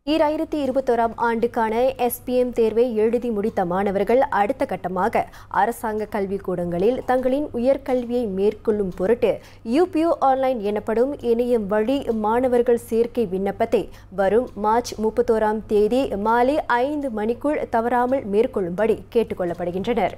ஈராயிரத்தி இருபத்தோராம் ஆண்டுக்கான எஸ்பிஎம் தேர்வை எழுதி முடித்த மாணவர்கள் அடுத்த கட்டமாக அரசாங்க கல்விக்கூடங்களில் தங்களின் உயர்கல்வியை மேற்கொள்ளும் பொருட்டு யூபியூ ஆன்லைன் எனப்படும் இணையம் வழி மாணவர்கள் சேர்க்கை விண்ணப்பத்தை வரும் மார்ச் முப்பத்தோராம் தேதி மாலை ஐந்து மணிக்குள் தவறாமல் மேற்கொள்ளும்படி கேட்டுக்கொள்ளப்படுகின்றனர்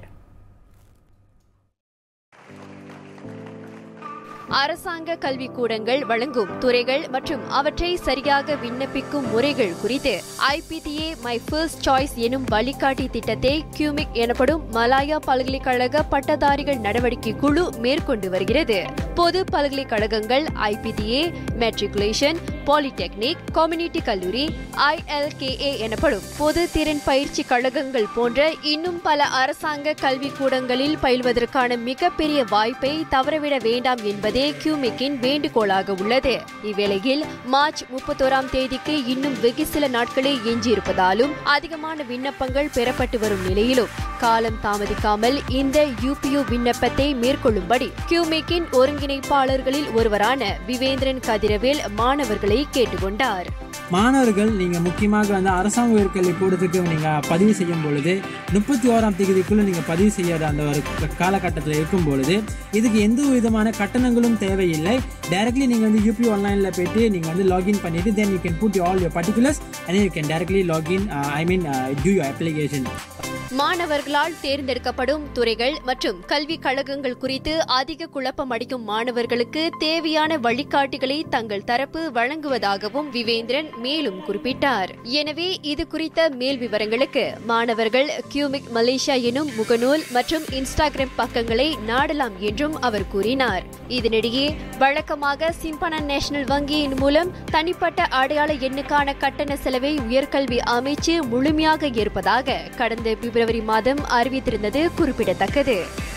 அரசாங்க கல்விக்கூடங்கள் வழங்கும் துறைகள் மற்றும் அவற்றை சரியாக விண்ணப்பிக்கும் முறைகள் குறித்து ஐபிடிஏ மை ஃபர்ஸ்ட் சாய்ஸ் எனும் வழிகாட்டி திட்டத்தை கியூமிக் எனப்படும் மலாயா பல்கலைக்கழக பட்டதாரிகள் நடவடிக்கை குழு மேற்கொண்டு வருகிறது பொது பல்கலைக்கழகங்கள் ஐபிடிஏ மெட்ரிகுலேஷன் பாலிடெக்னிக் கம்யூனிட்டி கல்லூரி ஐஎல்கேஏ எனப்படும் பொது திறன் பயிற்சி கழகங்கள் போன்ற இன்னும் பல அரசாங்க கல்விக்கூடங்களில் பயில்வதற்கான மிகப்பெரிய வாய்ப்பை தவறவிட வேண்டாம் என்பதே கியூமிக்கின் வேண்டுகோளாக உள்ளது இவ்வேளையில் மார்ச் முப்பத்தோராம் தேதிக்கு இன்னும் வெகு சில நாட்களே எஞ்சியிருப்பதாலும் அதிகமான விண்ணப்பங்கள் பெறப்பட்டு வரும் நிலையிலும் காலம் தாமதிக்காமல் இந்த யூபியு விண்ணப்பத்தை மேற்கொள்ளும்படி கியூமிக்கின் ஒருங்கிணைப்பாளர்களில் ஒருவரான விவேந்திரன் கதிரவேல் மாணவர்களை கேட்டுக்கொண்டார் மாணவர்கள் நீங்கள் முக்கியமாக வந்து அரசாங்க உயர்கல்வி கூடத்துக்கு நீங்கள் பதிவு செய்யும் பொழுது முப்பத்தி ஓராம் தேதிக்குள்ளே நீங்கள் பதிவு செய்யற அந்த ஒரு காலகட்டத்தில் இருக்கும் பொழுது இதுக்கு எந்த விதமான கட்டணங்களும் தேவையில்லை டைரக்ட்லி நீங்கள் வந்து யூபி ஆன்லைனில் போயிட்டு நீங்கள் வந்து லாகின் பண்ணிட்டு then you can put all your particulars and you can directly login I mean to you application மாணவர்களால் தேர்ந்தெடுக்கப்படும் துறைகள் மற்றும் கல்விக் கழகங்கள் குறித்து அதிக குழப்பம் அடிக்கும் மாணவர்களுக்கு தேவையான வழிகாட்டிகளை தங்கள் தரப்பு வழங்குவதாகவும் விவேந்திரன் மேலும் குறிப்பிட்டார் எனவே இது குறித்த மேல் விவரங்களுக்கு மாணவர்கள் கியூமிக் மலேசியா எனும் முகநூல் மற்றும் இன்ஸ்டாகிராம் பக்கங்களை நாடலாம் என்றும் அவர் கூறினார் இதனிடையே வழக்கமாக சிம்பனா நேஷனல் வங்கியின் மூலம் தனிப்பட்ட அடையாள எண்ணுக்கான கட்டண செலவை உயர்கல்வி அமைச்சு முழுமையாக ஏற்பதாக கடந்த பிப்ரவரி மாதம் அறிவித்திருந்தது குறிப்பிடத்தக்கது